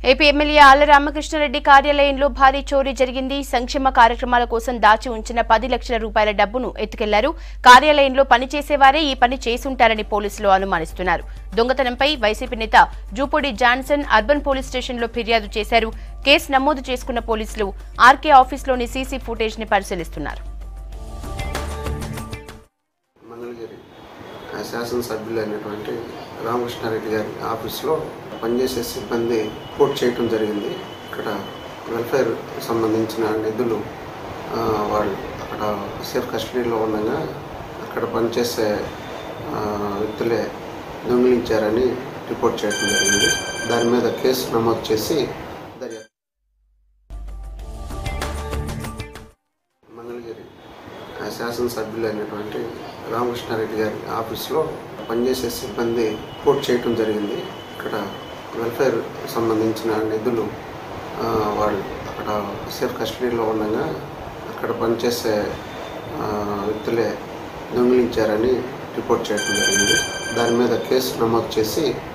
AP MLA ఆళ్ల రామకృష్ణారెడ్డి కార్యాలయంలో భారీ చోరీ జరిగింది సంక్షేమ కార్యక్రమాల కోసం దాచి ఉంచిన పది లక్షల రూపాయల డబ్బును ఎత్తుకెళ్లారు కార్యాలయంలో పనిచేసేవారే ఈ పని చేసుంటారని పోలీసులు అనుమానిస్తున్నారు దొంగతనంపై వైసీపీ నేత జూపూడి జాన్సన్ అర్బన్ పోలీస్ స్టేషన్లో ఫిర్యాదు చేశారు కేసు నమోదు చేసుకున్న పోలీసులు ఆర్కే ఆఫీస్లోని సీసీ ఫుటేజ్ ని పరిశీలిస్తున్నారు మంగళగిరి ఆ శాసనసభ్యులైనటువంటి రామకృష్ణారెడ్డి గారి ఆఫీస్లో పనిచేసే సిబ్బంది రిపోర్ట్ చేయటం జరిగింది ఇక్కడ వెల్ఫేర్ సంబంధించిన నిధులు ఆ, వాళ్ళు అక్కడ సేఫ్ కస్టడీలో ఉండగా అక్కడ పనిచేసే ఆ, వ్యక్తులే దొంగిలించారని రిపోర్ట్ చేయడం జరిగింది దాని మీద కేసు నమోదు చేసి దర్యాప్తు మంగళగిరి ఆ శాసనసభ్యులైనటువంటి రామకృష్ణారెడ్డి గారి ఆఫీస్లో పనిచేసే సిబ్బంది రిపోర్ట్ చేయటం జరిగింది ఇక్కడ వెల్ఫేర్ సంబంధించిన నిధులు ఆ, వాళ్ళు అక్కడ సేఫ్ కస్టడీలో ఉండగా అక్కడ పనిచేసే ఆ, వ్యక్తులే దొంగిలించారని రిపోర్ట్ చేయడం జరిగింది దాని మీద కేసు నమోదు చేసి